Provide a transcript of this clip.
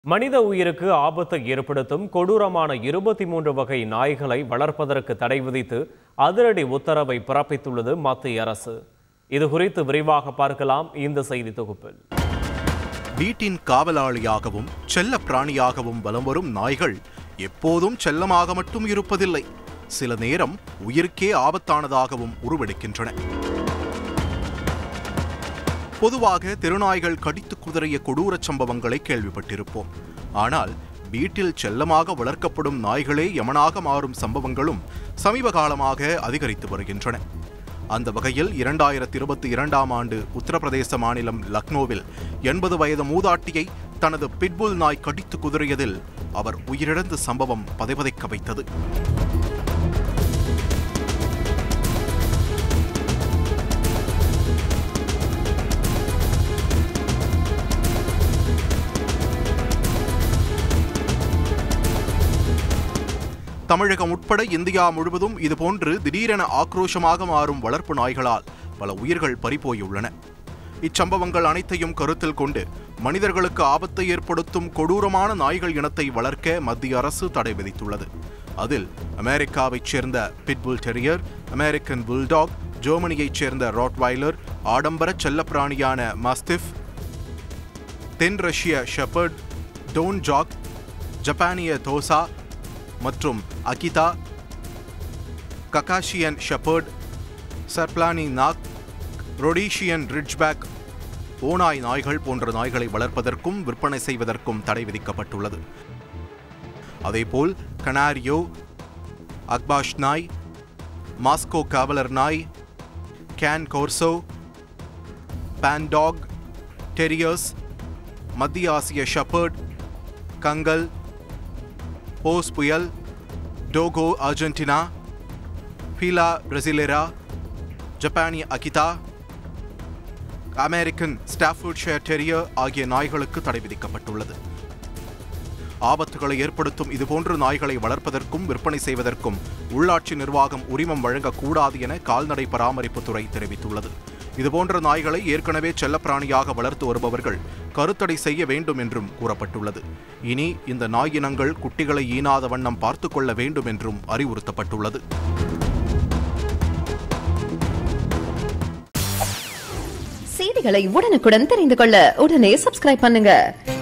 மனித உயிருக்கு ஆபத்தை ஏற்படுத்தும் கொடூரமான இருபத்தி மூன்று வகை நாய்களை வளர்ப்பதற்கு தடை விதித்து அதிரடி உத்தரவை பிறப்பித்துள்ளது மத்திய அரசு இது குறித்து விரிவாக பார்க்கலாம் இந்த செய்தி தொகுப்பில் வீட்டின் காவலாளியாகவும் செல்ல பிராணியாகவும் வலம் வரும் நாய்கள் எப்போதும் செல்லமாக மட்டும் இருப்பதில்லை சில நேரம் உயிருக்கே ஆபத்தானதாகவும் உருவெடுக்கின்றன பொதுவாக தெருநாய்கள் கடித்து குதறிய கொடூரச் சம்பவங்களை கேள்விப்பட்டிருப்போம் ஆனால் வீட்டில் செல்லமாக வளர்க்கப்படும் நாய்களே யமனாக மாறும் சம்பவங்களும் சமீப காலமாக அதிகரித்து வருகின்றன அந்த வகையில் இரண்டாயிரத்தி இருபத்தி இரண்டாம் ஆண்டு உத்தரப்பிரதேச மாநிலம் லக்னோவில் எண்பது வயது மூதாட்டியை தனது பிட்புல் நாய் கடித்து குதறியதில் அவர் உயிரிழந்த சம்பவம் பதைபதைக்க வைத்தது தமிழகம் உட்பட இந்தியா முழுவதும் இதுபோன்று திடீரென ஆக்ரோஷமாக மாறும் வளர்ப்பு நாய்களால் பல உயிர்கள் பறிபோயுள்ளன இச்சம்பவங்கள் அனைத்தையும் கருத்தில் கொண்டு மனிதர்களுக்கு ஆபத்தை ஏற்படுத்தும் கொடூரமான நாய்கள் இனத்தை வளர்க்க மத்திய அரசு தடை விதித்துள்ளது அதில் அமெரிக்காவைச் சேர்ந்த பிட்புல் டெரியர் அமெரிக்கன் புல்டாக் ஜெர்மனியைச் சேர்ந்த ராட்வைலர் ஆடம்பர செல்லப்பிராணியான மஸ்திஃப் தென் ரஷ்ய ஷெப்பர்ட் டோன் ஜாக் ஜப்பானிய தோசா மற்றும் அகிதா ககாஷியன் ஷெப்பர்ட் சர்ப்லானி நாக் ரொடீஷியன் ரிட்ஜ்பேக் ஓநாய் நாய்கள் போன்ற நாய்களை வளர்ப்பதற்கும் விற்பனை செய்வதற்கும் தடை விதிக்கப்பட்டுள்ளது அதேபோல் கனாரியோ அக்பாஷ் நாய் மாஸ்கோ காவலர் நாய் கேன் கோர்சோ பேன்டாக் டெரியர்ஸ் மத்திய ஆசிய ஷெப்பர்ட் கங்கல் போஸ் புயல் டோகோ அர்ஜென்டினா பீலா பிரசிலேரா ஜப்பானிய அகிதா அமெரிக்கன் ஸ்டாஃபோர்ட்ஷயர் டெரியர் ஆகிய நாய்களுக்கு தடை விதிக்கப்பட்டுள்ளது ஆபத்துகளை ஏற்படுத்தும் இதுபோன்ற நாய்களை வளர்ப்பதற்கும் விற்பனை செய்வதற்கும் உள்ளாட்சி நிர்வாகம் உரிமம் வழங்கக்கூடாது என கால்நடை பராமரிப்புத்துறை தெரிவித்துள்ளது இதுபோன்ற நாய்களை ஏற்கனவே செல்லப்பிராணியாக வளர்த்து வருபவர்கள் கருத்தடை செய்ய வேண்டும் என்றும் கூறப்பட்டுள்ளது இனி இந்த நாய் இனங்கள் குட்டிகளை ஈனாத வண்ணம் பார்த்து கொள்ள வேண்டும் என்றும் அறிவுறுத்தப்பட்டுள்ளது செய்திகளை உடனுக்குடன் தெரிந்து கொள்ள உடனே சப்ஸ்கிரைப் பண்ணுங்க